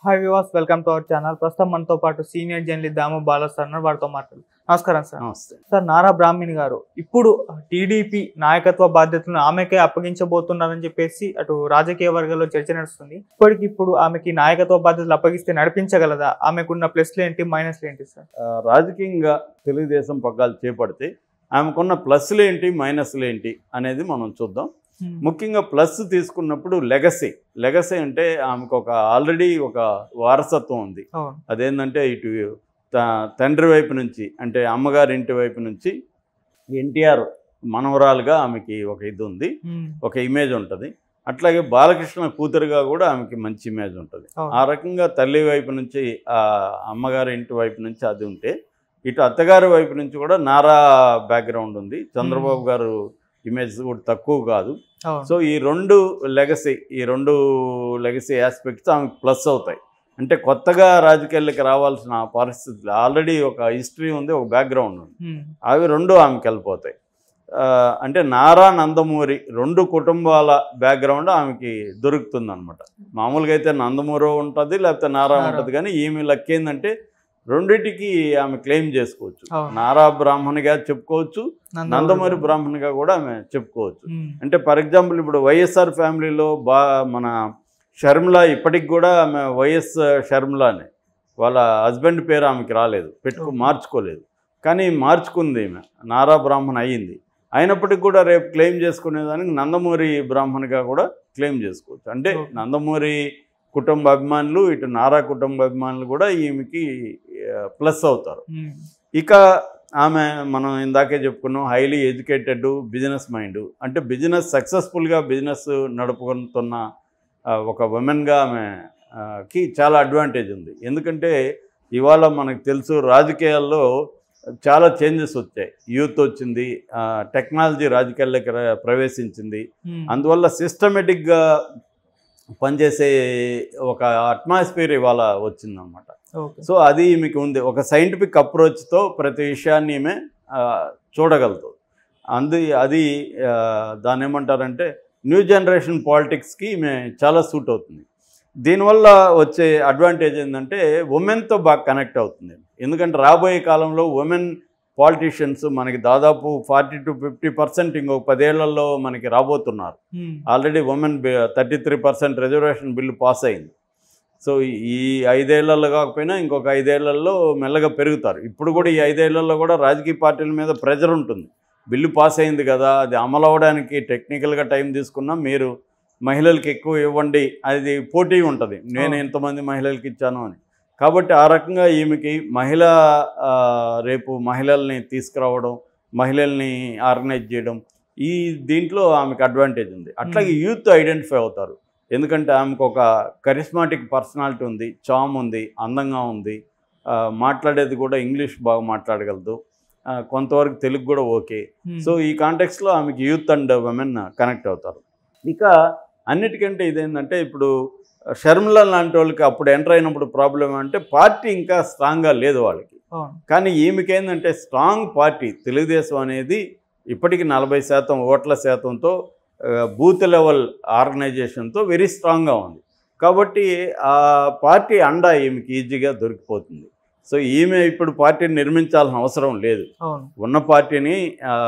Hi వివాస్ welcome to our channel ప్రస్తుతం మనతో పాటు సీనియర్ జర్నలిస్ట్ దాము బాలస్ అన్నారు వారితో మాట్లాడు నమస్కారం సార్ నమస్తే సార్ నారా బ్రాహ్మణి గారు ఇప్పుడు టీడీపీ నాయకత్వ బాధ్యతలను ఆమెకే అప్పగించబోతున్నారని చెప్పేసి అటు రాజకీయ వర్గాల్లో చర్చ నడుస్తుంది ఇప్పటికిప్పుడు ఆమెకి నాయకత్వ బాధ్యతలు అప్పగిస్తే నడిపించగలదా ఆమెకున్న ప్లస్లు ఏంటి మైనస్లు ఏంటి సార్ ఆ, రాజకీయంగా తెలుగుదేశం పగ్గాలు చేపడితే ఆమెకున్న ప్లస్లు ఏంటి మైనస్లు ఏంటి అనేది మనం చూద్దాం ముఖ్యంగా ప్లస్ తీసుకున్నప్పుడు లెగసీ లెగసీ అంటే ఆమెకు ఒక ఆల్రెడీ ఒక వారసత్వం ఉంది అవును అదేంటంటే ఇటు త- తండ్రి వైపు నుంచి అంటే అమ్మగారి ఇంటి వైపు నుంచి ఎన్టీఆర్ మనవరాలుగా ఆమెకి ఒక ఇది ఉంది ఉమ్. ఒక ఇమేజ్ ఉంటుంది అట్లాగే బాలకృష్ణ కూతురుగా కూడా ఆమెకి మంచి ఇమేజ్ ఉంటుంది అవును. ఆ రకంగా తల్లి వైపు నుంచి ఆ అమ్మగారి ఇంటి వైపు నుంచి అది ఉంటే ఇటు అత్తగారి వైపు నుంచి కూడా నారా బ్యాక్గ్రౌండ్ ఉంది చంద్రబాబు గారు ఇమేజ్ కూడా తక్కువ కాదు అవును సో ఈ రెండు లెగసీ ఈ రెండు లెగసీ ఆస్పెక్ట్స్ ఆమెకు ప్లస్ అవుతాయి అంటే కొత్తగా రాజకీయాల్లోకి రావాల్సిన పరిస్థితులు ఆల్రెడీ ఒక హిస్టరీ ఉంది ఒక బ్యాక్గ్రౌండ్ ఉంది ఉమ్. అవి రెండు ఆమెకి వెళ్ళిపోతాయి ఆ, అంటే నారా నందమూరి రెండు కుటుంబాల బ్యాక్గ్రౌండ్ ఆమెకి దొరుకుతుంది అనమాట మామూలుగా అయితే నందమూరి ఉంటుంది లేకపోతే నారా నారా. ఉంటుంది కానీ ఈమె లక్ ఏంటంటే రెండిటికి ఆమె క్లెయిమ్ చేసుకోవచ్చు అవును. నారా బ్రాహ్మణిగా చెప్పుకోవచ్చు నందమూరి బ్రాహ్మణిగా కూడా ఆమె చెప్పుకోవచ్చు ఉమ్. అంటే ఫర్ ఎగ్జాంపుల్ ఇప్పుడు వైఎస్ఆర్ ఫ్యామిలీలో బా మన షర్మిల ఇప్పటికి కూడా ఆమె వైఎస్ షర్మిలానే వాళ్ళ హస్బెండ్ పేరు ఆమెకి రాలేదు పెట్టుకు Okay. మార్చుకోలేదు కానీ మార్చుకుంది ఈమె నారా బ్రాహ్మణ అయ్యింది అయినప్పటికీ కూడా రేపు క్లెయిమ్ చేసుకునేదానికి నందమూరి బ్రాహ్మణిగా కూడా క్లెయిమ్ చేసుకోవచ్చు అంటే Okay. నందమూరి కుటుంబ అభిమానులు ఇటు నారా కుటుంబ అభిమానులు కూడా ఈమెకి ప్లస్ అవుతారు ఉమ్. ఇక ఆమె మనం ఇందాకే చెప్పుకున్నాం హైలీ ఎడ్యుకేటెడ్ బిజినెస్ మైండ్ అంటే బిజినెస్ సక్సెస్ఫుల్గా బిజినెస్ నడుపుకుంటున్న ఆ, ఒక ఉమెన్గా ఆమె ఆ, కి చాలా అడ్వాంటేజ్ ఉంది ఎందుకంటే ఇవాళ మనకు తెలుసు రాజకీయాల్లో చాలా చేంజెస్ వచ్చాయి యూత్ వచ్చింది ఆ, టెక్నాలజీ రాజకీయాల్లోకి ర- ప్రవేశించింది ఉమ్. అందువల్ల సిస్టమేటిక్గా పనిచేసే ఒక అట్మాస్ఫియర్ ఇవాళ వచ్చిందనమాట ఓకే సో అది మీకు ఉంది ఒక సైంటిఫిక్ అప్రోచ్తో ప్రతి విషయాన్ని ఈమె ఆ, చూడగలుగుతుంది అందు అది ఆ, దాన్ని ఏమంటారంటే న్యూ జనరేషన్ పాలిటిక్స్కి ఈమె చాలా సూట్ అవుతుంది దీనివల్ల వచ్చే అడ్వాంటేజ్ ఏంటంటే ఉమెన్తో బాగా కనెక్ట్ అవుతుంది ఎందుకంటే రాబోయే కాలంలో ఉమెన్ పాలిటీషియన్స్ మనకి దాదాపు ఫార్టీ టు ఫిఫ్టీ పర్సెంట్ ఇంకొక పదేళ్లలో మనకి రాబోతున్నారు um. Already women thirty three percent reservation bill pass అయింది సో ఈ ఐదేళ్లలో కాకపోయినా ఇంకొక ఐదేళ్లలో మెల్లగా పెరుగుతారు ఇప్పుడు కూడా ఈ ఐదేళ్లలో కూడా రాజకీయ పార్టీల మీద ప్రెజర్ ఉంటుంది బిల్లు పాస్ అయింది కదా అది అమలు అవ్వడానికి టెక్నికల్గా టైం తీసుకున్నా మీరు మహిళలకి ఎక్కువ ఇవ్వండి అది పోటీ ఉంటుంది నేను అవును. ఎంతమంది మహిళలకి ఇచ్చాను అని కాబట్టి ఆ రకంగా ఈమెకి మహిళ ఆ, రేపు మహిళల్ని తీసుకురావడం మహిళల్ని ఆర్గనైజ్ చేయడం ఈ దీంట్లో ఆమెకు అడ్వాంటేజ్ ఉంది అట్లాగే యూత్ ఐడెంటిఫై అవుతారు ఎందుకంటే ఆమెకు ఒక కరిస్మాటిక్ పర్సనాలిటీ ఉంది చామ్ ఉంది అందంగా ఉంది ఆ, మాట్లాడేది కూడా ఇంగ్లీష్ బాగా మాట్లాడగలదు ఆ, కొంతవరకు తెలుగు కూడా ఓకే ఉమ్. సో ఈ కాంటెక్స్లో ఆమెకి యూత్ అండ్ ఉమెన్ కనెక్ట్ అవుతారు ఇక అన్నిటికంటే ఇదేంటంటే ఇప్పుడు షర్మిల లాంటి వాళ్ళకి అప్పుడు ఎంటర్ అయినప్పుడు ప్రాబ్లం అంటే పార్టీ ఇంకా స్ట్రాంగ్గా లేదు వాళ్ళకి అవును కానీ ఈమెకేందంటే స్ట్రాంగ్ పార్టీ తెలుగుదేశం అనేది ఇప్పటికి నలభై శాతం ఓట్ల శాతంతో ఆ, బూత్ లెవెల్ ఆర్గనైజేషన్తో వెరీ స్ట్రాంగ్గా ఉంది కాబట్టి ఆ పార్టీ అండ ఈమెకి ఈజీగా దొరికిపోతుంది సో ఈమె ఇప్పుడు పార్టీని నిర్మించాల్సిన అవసరం లేదు అవును ఉన్న పార్టీని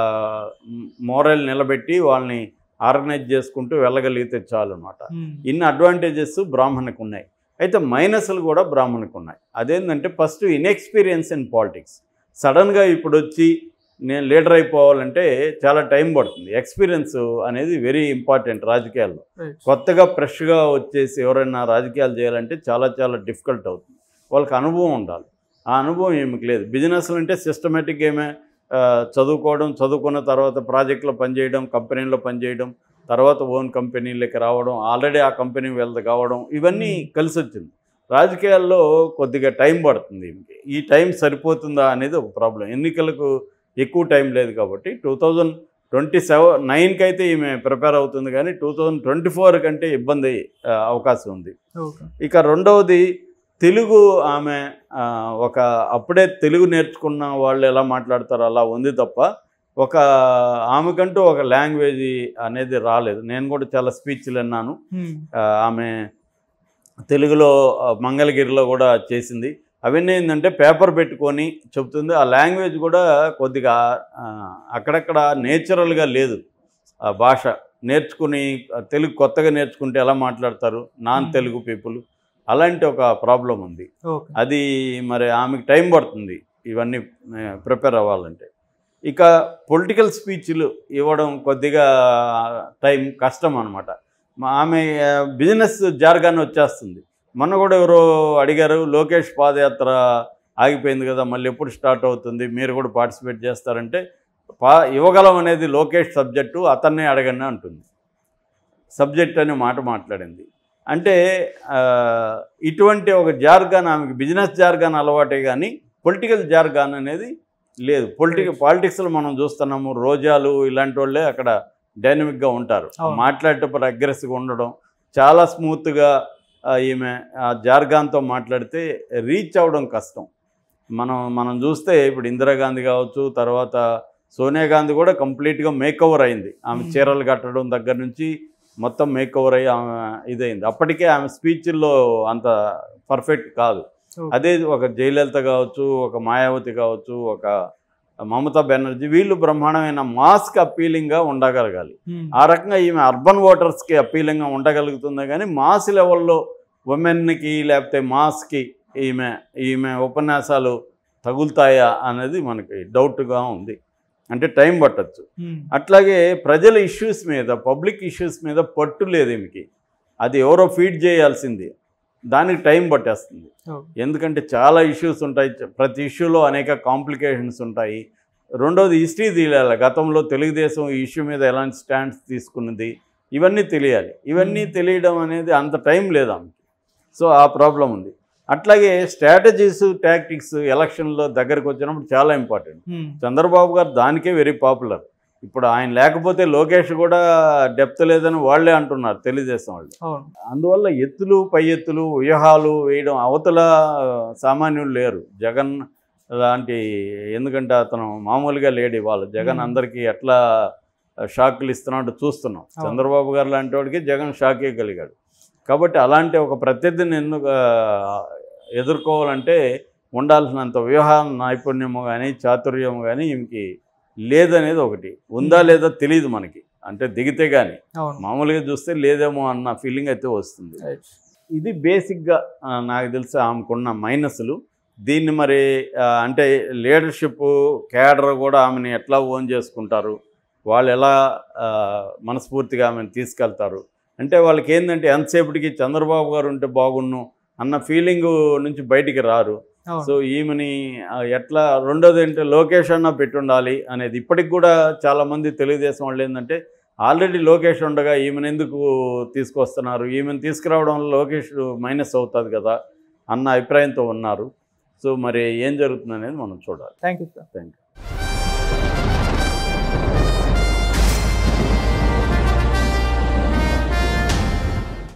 మోరల్ నిలబెట్టి వాళ్ళని ఆర్గనైజ్ చేసుకుంటూ వెళ్ళగలిగితే చాలు అనమాట ఉమ్. ఇన్ని అడ్వాంటేజెస్ బ్రాహ్మణికి ఉన్నాయి అయితే మైనస్లు కూడా బ్రాహ్మణికి ఉన్నాయి అదేంటంటే ఫస్ట్ ఇన్ఎక్స్పీరియన్స్ ఇన్ పాలిటిక్స్ సడన్గా ఇప్పుడు వచ్చి నేను లీడర్ అయిపోవాలంటే చాలా టైం పడుతుంది ఎక్స్పీరియన్స్ అనేది వెరీ ఇంపార్టెంట్ రాజకీయాల్లో రైట్ కొత్తగా ఫ్రెష్గా వచ్చేసి ఎవరైనా రాజకీయాలు చేయాలంటే చాలా చాలా డిఫికల్ట్ అవుతుంది వాళ్ళకి అనుభవం ఉండాలి ఆ అనుభవం ఏమికి లేదు బిజినెస్లు అంటే సిస్టమేటిక్ ఏమే ఆ, చదువుకోవడం చదువుకున్న తర్వాత ప్రాజెక్టులో పనిచేయడం కంపెనీలో పనిచేయడం తర్వాత ఓన్ కంపెనీలకి రావడం ఆల్రెడీ ఆ కంపెనీ వెళ్త కావడం ఇవన్నీ Hmm. కలిసి వచ్చింది రాజకీయాల్లో కొద్దిగా టైం పడుతుంది ఈమెకి ఈ టైం సరిపోతుందా అనేది ఒక ప్రాబ్లం ఎన్నికలకు ఎక్కువ టైం లేదు కాబట్టి టూ థౌజండ్ ట్వంటీ సెవెన్ నైన్కి అయితే ఈమె ప్రిపేర్ అవుతుంది కానీ టూ థౌజండ్ ట్వంటీ ఫోర్ కంటే ఇబ్బంది ఆ, అవకాశం ఉంది ఓకే ఇక రెండవది తెలుగు ఆమె ఆ, ఒక అప్పుడే తెలుగు నేర్చుకున్న వాళ్ళు ఎలా మాట్లాడతారో అలా ఉంది తప్ప ఒక ఆమెకంటూ ఒక లాంగ్వేజ్ అనేది రాలేదు నేను కూడా చాలా స్పీచ్లు విన్నాను ఉమ్. ఆ, ఆమె తెలుగులో ఆ, మంగళగిరిలో కూడా చేసింది అవన్నీ ఏంటంటే పేపర్ పెట్టుకొని చెప్తుంది ఆ లాంగ్వేజ్ కూడా కొద్దిగా ఆ, అక్కడక్కడ నేచురల్గా లేదు ఆ భాష నేర్చుకుని ఆ, తెలుగు కొత్తగా నేర్చుకుంటే ఎలా మాట్లాడతారు నాన్ Hmm. తెలుగు పీపుల్ అలాంటి ఒక ప్రాబ్లం ఉంది ఓకే అది మరి ఆమెకు టైం పడుతుంది ఇవన్నీ ప్రిపేర్ అవ్వాలంటే ఇక పొలిటికల్ స్పీచ్లు ఇవ్వడం కొద్దిగా టైం కష్టం అనమాట ఆమె బిజినెస్ జార్గానే వచ్చేస్తుంది మొన్న కూడా ఎవరో అడిగారు లోకేష్ పాదయాత్ర ఆగిపోయింది కదా మళ్ళీ ఎప్పుడు స్టార్ట్ అవుతుంది మీరు కూడా పార్టిసిపేట్ చేస్తారంటే పా ఇవ్వగలం అనేది లోకేష్ సబ్జెక్టు అతన్నే అడగండి అంటుంది సబ్జెక్ట్ అనే మాట మాట్లాడింది అంటే ఆ, ఇటువంటి ఒక జార్గాన్ ఆమెకి బిజినెస్ జార్గాన్ అలవాటే కానీ పొలిటికల్ జార్గాన్ అనేది లేదు పొలిటికల్ పాలిటిక్స్లో మనం చూస్తున్నాము రోజాలు ఇలాంటి వాళ్ళే అక్కడ డైనమిక్గా ఉంటారు అవును. మాట్లాడేటప్పుడు అగ్రెసివ్గా ఉండడం చాలా స్మూత్గా ఆ, ఈమె ఆ జార్గాన్తో మాట్లాడితే రీచ్ అవ్వడం కష్టం మనం మనం చూస్తే ఇప్పుడు ఇందిరాగాంధీ కావచ్చు తర్వాత సోనియా గాంధీ కూడా కంప్లీట్గా మేకవర్ అయింది ఆమె Hmm. చీరలు కట్టడం దగ్గర నుంచి మొత్తం మేకవర్ అయ్యి ఆమె ఇదైంది అప్పటికే ఆమె స్పీచ్ల్లో అంత పర్ఫెక్ట్ కాదు Okay. అదే ఒక జయలలిత కావచ్చు ఒక మాయావతి కావచ్చు ఒక మమతా బెనర్జీ వీళ్ళు బ్రహ్మాండమైన మాస్క్ అప్పీలింగ్గా ఉండగలగాలి ఉమ్. ఆ రకంగా ఈమె అర్బన్ ఓటర్స్కి అప్పీలింగ్గా ఉండగలుగుతుంది కానీ మాస్ లెవెల్లో ఉమెన్కి లేకపోతే మాస్కి ఈమె ఈమె ఉపన్యాసాలు తగులుతాయా అనేది మనకి డౌట్గా ఉంది అంటే టైం పట్టచ్చు ఉమ్. అట్లాగే ప్రజల ఇష్యూస్ మీద పబ్లిక్ ఇష్యూస్ మీద పట్టు లేదు ఈమెకి అది ఎవరో ఫీడ్ చేయాల్సింది దానికి టైం పట్టేస్తుంది ఓకే. ఎందుకంటే చాలా ఇష్యూస్ ఉంటాయి చ- ప్రతి ఇష్యూలో అనేక కాంప్లికేషన్స్ ఉంటాయి రెండోది హిస్టరీ తెలియాలి గతంలో తెలుగుదేశం ఈ ఇష్యూ మీద ఎలాంటి స్టాండ్స్ తీసుకున్నది ఇవన్నీ తెలియాలి ఇవన్నీ Hmm. తెలియడం అనేది అంత టైం లేదు ఆమెకి సో ఆ ప్రాబ్లం ఉంది అట్లాగే స్ట్రాటజీస్ టాక్టిక్స్ ఎలక్షన్లో దగ్గరకు వచ్చినప్పుడు చాలా ఇంపార్టెంట్ ఉమ్. చంద్రబాబు గారు దానికే వెరీ పాపులర్ ఇప్పుడు ఆయన లేకపోతే లోకేష్ కూడా డెప్త్ లేదని వాళ్ళే అంటున్నారు తెలుగుదేశం వాళ్ళు అవును అందువల్ల ఎత్తులు పై ఎత్తులు వ్యూహాలు వేయడం అవతల సామాన్యులు లేరు జగన్ లాంటి ఎందుకంటే అతను మామూలుగా లేడు ఇవాళ జగన్ Hmm. అందరికీ ఎట్లా షాక్లు ఇస్తున్నాడు చూస్తున్నాం అవును. చంద్రబాబు గారు లాంటి వాడికి జగన్ షాక్ ఇవ్వగలిగాడు కాబట్టి అలాంటి ఒక ప్రత్యర్థిని ఎందుకు ఆ, ఎదుర్కోవాలంటే ఉండాల్సినంత వ్యూహ నైపుణ్యము కానీ చాతుర్యము కానీ ఈమెకి లేదనేది ఒకటి ఉందా లేదా తెలియదు మనకి అంటే దిగితే కానీ అవును మామూలుగా చూస్తే లేదేమో అన్న ఫీలింగ్ అయితే వస్తుంది రైట్ ఇది బేసిక్గా ఆ, నాకు తెలిసి ఆమెకున్న మైనస్లు దీన్ని మరి ఆ, అంటే లీడర్షిప్ క్యాడర్ కూడా ఆమెని ఎట్లా ఓన్ చేసుకుంటారు వాళ్ళు ఎలా ఆ, మనస్ఫూర్తిగా ఆమెను తీసుకెళ్తారు అంటే వాళ్ళకి ఏంటంటే ఎంతసేపటికి చంద్రబాబు గారు ఉంటే బాగున్ను అన్న ఫీలింగ్ నుంచి బయటికి రారు అవును సో ఈమెని ఆ, ఎట్లా రెండోది ఏంటంటే లోకేష్ అన్న పెట్టుండాలి అనేది ఇప్పటికి కూడా చాలామంది తెలుగుదేశం వాళ్ళు ఏంటంటే ఆల్రెడీ లోకేష్ ఉండగా ఈమెను ఎందుకు తీసుకొస్తున్నారు ఈమెను తీసుకురావడం వల్ల లోకేష్ మైనస్ అవుతుంది కదా అన్న అభిప్రాయంతో ఉన్నారు సో మరి ఏం జరుగుతుంది అనేది మనం చూడాలి thank you sir thank you